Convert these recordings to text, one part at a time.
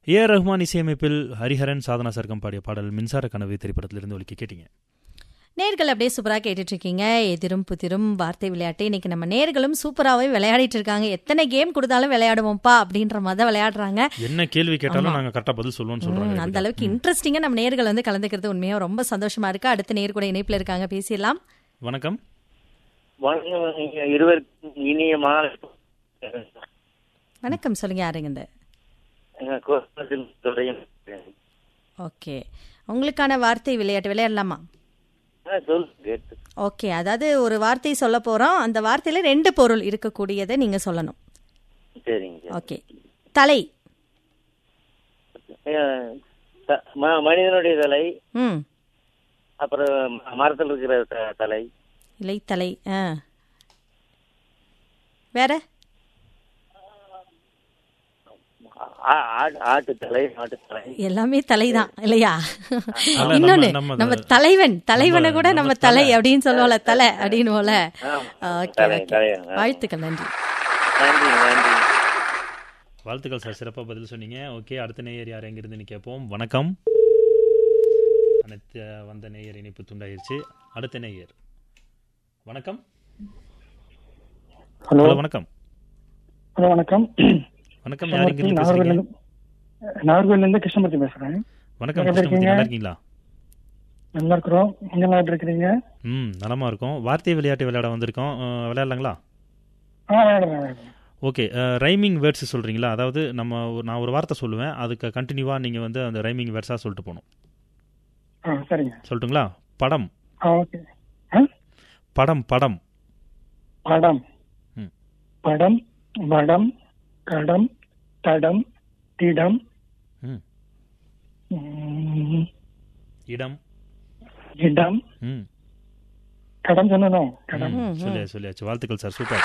A R Rahman இசையமைப்பில் ஹரிஹரன் சாதனா சர்க்கம் பாடிய பாடல் மின்சார கனவு திரைப்படத்திலிருந்து ஒலிக்க கேட்டீங்க நேர்கள் அப்படியே சூப்பரா கேட்டுட்டு இருக்கீங்க எதிரும் புதிரும் வார்த்தை விளையாட்டு இன்னைக்கு நம்ம நேர்களும் சூப்பராகவே விளையாடிட்டு இருக்காங்க எத்தனை கேம் கொடுத்தாலும் விளையாடுவோம்ப்பா அப்படின்ற மாதிரி தான் விளையாடுறாங்க என்ன கேள்வி கேட்டாலும் நாங்க கரெக்டா பதில் சொல்லுவோம்னு ம், சொல்றாங்க அந்த அளவுக்கு இன்ட்ரெஸ்டிங்கா நம்ம நேர்கள் வந்து கலந்துக்கிறது உண்மையா ரொம்ப சந்தோஷமா இருக்கு அடுத்த நேர் கூட இணைப்புல இருக்காங்க பேசிடலாம் வணக்கம் வணக்கம் இருவருக்கும் இனிய மாலை வணக்கம் சொல்லுங்க யாருங்க இந்த கோபத்தில் துறையும் ஓகே உங்களுக்கான வார்த்தை விளையாட்டு விளையாடலாமா சொல் கேட்டு ஓகே அதாவது ஒரு வார்த்தை சொல்ல போறோம் அந்த வார்த்தையில ரெண்டு பொருள் இருக்கக்கூடியதை நீங்க சொல்லணும் சரிங்க ஓகே தலை அஹ், த- ம- மனிதனுடைய தலை ம் அப்புறம் ம- மரத்தில் இருக்கிற த- தலை இலை தலை ஆ வேற ஆ- ஆ- ஆட்டு தலை ஆட்டு தலை எல்லாமே தலைதான் இல்லையா அல்ல, இன்னொன்னு நம்ம- நம்ம நம்ம தலைவன் தலைவனை நம்ம- கூட நம்ம நம்ம தலை தலை. அப்படின்னு சொல்லுவோம்ல தலை அப்படின்னு போல ஓகே தலை, ஓகே தலை, ஆ. வாழ்த்துக்கள் நன்றி நன்றி நன்றி வாழ்த்துக்கள் சார் சிறப்பா பதில் சொன்னீங்க ஓகே அடுத்த நேயர் யார் எங்கிருந்துன்னு கேட்போம் வணக்கம் அனைத்து வந்த நேயர் இணைப்பு துண்டாயிருச்சு அடுத்த நேயர் வணக்கம் ஹலோ ஹலோ வணக்கம் ஹலோ வணக்கம் வணக்கம் யார் எங்கிருந்து பேசுறீங்க நாகர்கோவிலிருந்து நாகர்கோவிலிருந்து கிருஷ்ணமூர்த்தி பேசுறேன் வணக்கம் எப்படி கிருஷ்ணமூர்த்தி இருக்கீங்க? நல்லா இருக்கீங்களா நல்லா இருக்கிறோம் நீங்க நல்லா இருக்கிறீங்க ம் நலமா இருக்கும் வார்த்தை விளையாட்டு விளையாட வந்திருக்கோம் அஹ், விளையாடலாங்களா ஆ விளையாடுறேன், விளையாடுறேன். ஓகே ரைமிங் வேர்ட்ஸ் சொல்றீங்களா அதாவது நம்ம ஒரு- நான் ஒரு வார்த்தை சொல்லுவேன் அதுக்கு கண்டினியூவா நீங்க வந்து அந்த ரைமிங் வேர்ட்ஸா சொல்லிட்டு போகணும் ஆ சரிங்க சொல்லட்டுங்களா படம் ஆ ஓகே ஆ படம் படம் படம் ம். படம் வடம் கடம் தடம் திடம் ம் ம், இடம் இடம் ம் கடம் சொல்லணும் கடம் ம், சொல்லியா சொல்லியாச்சு வாழ்த்துக்கள் sir super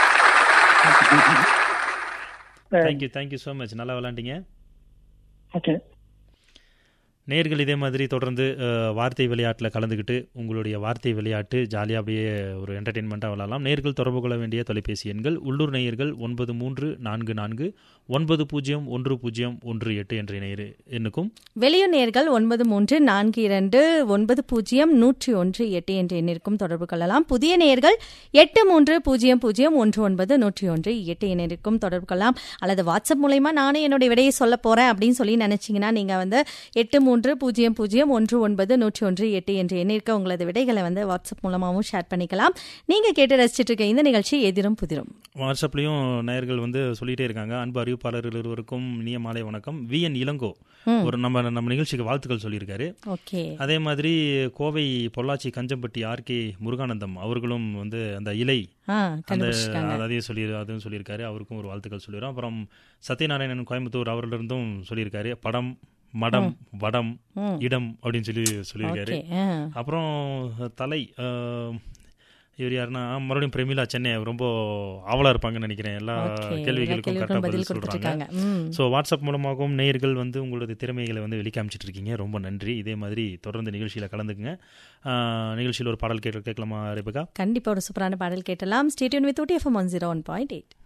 thank you thank you so much நல்லா விளாண்டீங்க ஓகே நேர்கள் இதே மாதிரி தொடர்ந்து அஹ், வார்த்தை விளையாட்டில் கலந்துக்கிட்டு உங்களுடைய வார்த்தை விளையாட்டு ஜாலியாக அப்படியே ஒரு என்டர்டெயின்மெண்ட்டாக விளாடலாம் நேர்கள் தொடர்பு கொள்ள வேண்டிய தொலைபேசி எண்கள் உள்ளூர் நேயர்கள் ஒன்பது மூன்று நான்கு நான்கு ஒன்பது பூஜ்ஜியம் ஒன்று பூஜ்ஜியம் ஒன்று எட்டு என்ற நேர் எண்ணுக்கும் வெளியூர் நேர்கள் ஒன்பது மூன்று நான்கு இரண்டு ஒன்பது பூஜ்ஜியம் நூற்றி ஒன்று எட்டு என்ற எண்ணிற்கும் தொடர்பு கொள்ளலாம் புதிய நேர்கள் எட்டு மூன்று பூஜ்ஜியம் பூஜ்ஜியம் ஒன்று ஒன்பது நூற்றி ஒன்று எட்டு எண்ணிற்கும் தொடர்பு கொள்ளலாம் அல்லது வாட்ஸ்அப் மூலயமா நானும் என்னுடைய விடையை சொல்ல போறேன் அப்படின்னு சொல்லி நினைச்சீங்கன்னா நீங்க வந்து எட்டு மூன்று பூஜ்ஜியம் பூஜ்ஜியம் ஒன்று ஒன்பது நூற்றி ஒன்று எட்டு என்ற எண்ணிற்கு உங்களது விடைகளை வந்து வாட்ஸ்அப் மூலமாகவும் ஷேர் பண்ணிக்கலாம் நீங்க கேட்டு ரசிச்சிட்டு இருக்க இந்த நிகழ்ச்சி எதிரும் புதிரும் வாட்ஸ்அப்லேயும் நேயர்கள் வந்து சொல்லிட்டே இருக்காங்க அன்பு அறிவிப்பாளர்கள் இருவருக்கும் இனிய மாலை வணக்கம் வி என் இளங்கோ ஒரு நம்ம நம்ம நிகழ்ச்சிக்கு வாழ்த்துக்கள் சொல்லியிருக்காரு ஓகே அதே மாதிரி கோவை பொள்ளாச்சி கஞ்சம்பட்டி ஆர்கே முருகானந்தம் அவர்களும் வந்து அந்த இலை ஆ அந்த கண்டுபிடிச்சிருக்காங்க அதையும் சொல்லி அதுவும் சொல்லியிருக்காரு அவருக்கும் ஒரு வாழ்த்துக்கள் சொல்லிடுறோம் அப்புறம் சத்யநாராயணன் கோயம்புத்தூர் அவர்களிருந்தும் சொல்லியிருக்காரு படம் மடம் வடம் இடம் அப்படின்னு சொல்லி சொல்லியிருக்காரு ஓகே ஆ அப்புறம் தலை அஹ், இவர் யாருன்னா மறுபடியும் பிரமிளா சென்னை ரொம்ப ஆவலா இருப்பாங்கன்னு நினைக்கிறேன் எல்லா ஓகே எல்லா கேள்விகளுக்கும் கேள்விகளுக்கும் கரெக்டாக பதில் பதில் கொடுத்துட்டு சொல்றாங்க இருக்காங்க ம் ஸோ வாட்ஸ்அப் மூலமாகவும் நேயர்கள் வந்து உங்களது திறமைகளை வந்து வெளிக்காமிச்சிட்டு இருக்கீங்க ரொம்ப நன்றி இதே மாதிரி தொடர்ந்து நிகழ்ச்சியில் கலந்துக்குங்க அஹ், நிகழ்ச்சியில் ஒரு பாடல் கேட்க கேட்கலாமா ரேபகா கண்டிப்பா ஒரு சூப்பரான பாடல் கேட்டலாம் stay tuned with Ooty FM one zero one point eight